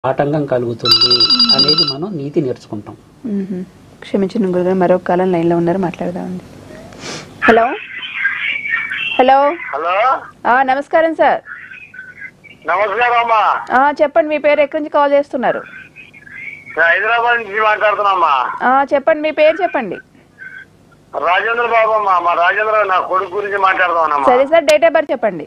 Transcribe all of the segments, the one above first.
ఆటంకం కలుగుతుంది అనేది మనం నీతి నేర్చుకుంటాం మ్మ్. క్షమించండి గురుగారు మరొక కాలం లైన్లో ఉన్నారు మాట్లాడదామండి హలో హలో హలో ఆ, నమస్కారం సార్ నమస్కారం అమ్మా ఆ, చెప్పండి మీ పేరు ఎక్కడి నుంచి కాల్ చేస్తున్నారు నేను హైదరాబాద్ నుంచి మాట్లాడుతున్నామ్మా ఆ, చెప్పండి మీ పేరు చెప్పండి రాజేంద్ర బాబు అమ్మా మా రాజేంద్ర నా కొడుకు గురించి మాట్లాడదామమ్మా సరే సార్ డేట్ ఆఫ్ బర్త్ చెప్పండి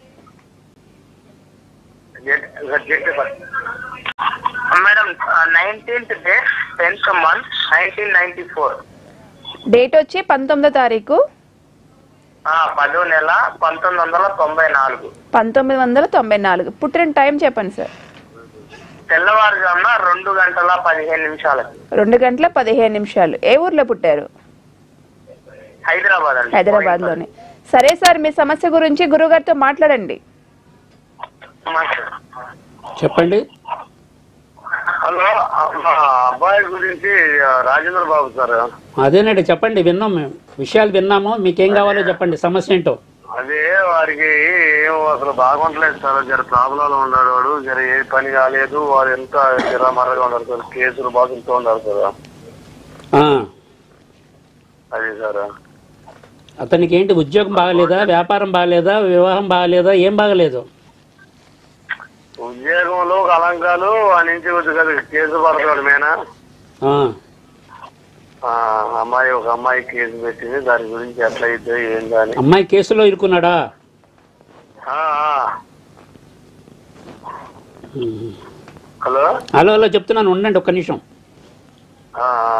madam nineteenth day tenth month nineteen ninety four date వచ్చి పంతొమ్మిదో తారీఖు పదో నెల పంతొమ్మిది వందల తొంభై నాలుగు పంతొమ్మిది వందల తొంభై నాలుగు పుట్టిన టైం చెప్పండి సార్ తెల్లవారుజామున రెండు గంటల పదిహేను నిమిషాలకి రెండు గంటల పదిహేను నిమిషాలు ఏ ఊర్లో పుట్టారు హైదరాబాద్ అండి హైదరాబాద్లోనే సరే సార్ మీ సమస్య గురించి గురుగారితో మాట్లాడండి చెప్పండి హలో మా అబ్బాయి గురించి ఆ, రాజేంద్ర బాబు సార్ అదేనండి చెప్పండి విన్నాం మేము విషయాలు విన్నాము మీకేం కావాలో చెప్పండి సమస్య ఏంటో అదే వాడికి ఏం అసలు బాగుంటలేదు సార్ జర ప్రాబ్లంలో ఉన్నాడు వాడు జర ఏ పని కాలేదు వాడు ఎంత జర మరగా ఉన్నాడు సార్ కేసులు బాధలతో ఉన్నారు సార్ ఆ, అది సార్ అతనికి ఏంటి ఉద్యోగం బాగలేదా వ్యాపారం బాగలేదా వివాహం బాగలేదా ఏం బాగలేదు ఉద్యోగంలో కలంకాలు ఆ నుంచి వచ్చి కదా కేసు పడతాడు మేనా ఆ, ఆ, అమ్మాయి ఒక అమ్మాయి కేసు పెట్టింది దాని గురించి ఎట్లా అయితే ఏం కానీ అమ్మాయి కేసులో ఇరుకున్నాడా ఆ, ఆ. ఉమ్. హలో హలో హలో చెప్తున్నాను ఉండండి ఒక్క నిమిషం ఆ, ఆ.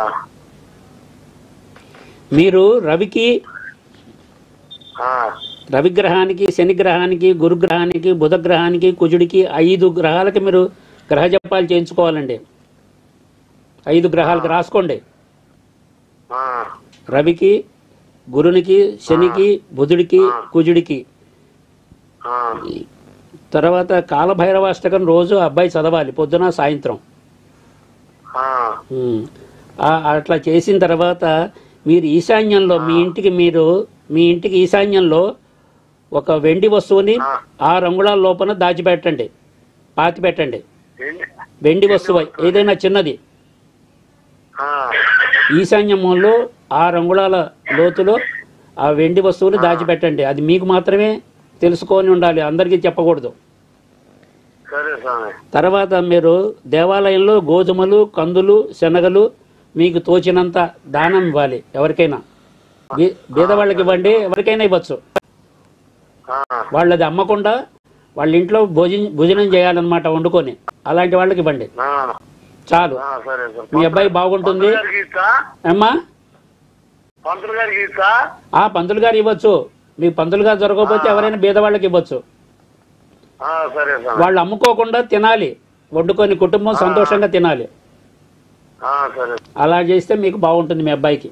మీరు రవికి ఆ, రవిగ్రహానికి శనిగ్రహానికి గురుగ్రహానికి బుధగ్రహానికి కుజుడికి ఐదు గ్రహాలకి మీరు గ్రహ జపాలు చేయించుకోవాలండి ఐదు గ్రహాలకి రాసుకోండి ఆ, రవికి గురునికి శనికి బుధుడికి కుజుడికి ఆ. తర్వాత కాలభైరవాష్టకం రోజు అబ్బాయి చదవాలి పొద్దున సాయంత్రం ఆ, ఉమ్. ఆ- అట్లా చేసిన తర్వాత మీరు ఈశాన్యంలో మీ ఇంటికి మీరు మీ ఇంటికి ఈశాన్యంలో ఒక వెండి వస్తువుని ఆరు అంగుళాల లోపల దాచిపెట్టండి పాతి పెట్టండి ఏంటి? వెండి వస్తువు ఏదైనా చిన్నది ఆ, ఈశాన్యంలో ఆరు అంగుళాల లోతులో ఆ వెండి వస్తువుని దాచిపెట్టండి అది మీకు మాత్రమే తెలుసుకొని ఉండాలి అందరికీ చెప్పకూడదు సరే స్వామి తర్వాత మీరు దేవాలయంలో గోధుమలు కందులు శనగలు మీకు తోచినంత దానం ఇవ్వాలి ఎవరికైనా బీ- బీదవాళ్ళకి ఇవ్వండి ఎవరికైనా ఇవ్వచ్చు ఆ, వాళ్ళది అమ్మకుండా వాళ్ళ ఇంట్లో భోజనం భోజనం చేయాలన్నమాట వండుకొని అలాంటి వాళ్ళకి ఇవ్వండి ఆ, చాలు ఆ, సరే సార్ మీ అబ్బాయి బాగుంటుంది పంతులు గారికి ఇస్తా అమ్మా పంతులు గారికి ఇస్తా ఆ పంతులు గారు ఇవ్వచ్చు మీకు పంతులు గారు దొరకకపోతే ఎవరైనా బీదవాళ్ళకి ఇవ్వచ్చు ఆ, సరే సార్ వాళ్ళు అమ్ముకోకుండా తినాలి వండుకొని కుటుంబం సంతోషంగా తినాలి ఆ, సరే అలా చేస్తే మీకు బాగుంటుంది మీ అబ్బాయికి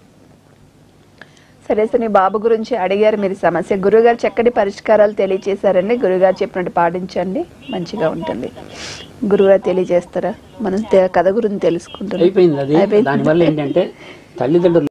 సరే సార్ మీ బాబు గురించి అడిగారు మీరు సమస్య గురుగారు చక్కటి పరిష్కారాలు తెలియజేశారండి గురుగారు చెప్పినట్టు పాటించండి మంచిగా ఉంటుంది గురుగారు తెలియజేస్తారా మనం తె- కథ గురించి తెలుసుకుంటాం అయిపోయింది అది అయిపోయింది. దానివల్ల ఏంటంటే తల్లిదండ్రులు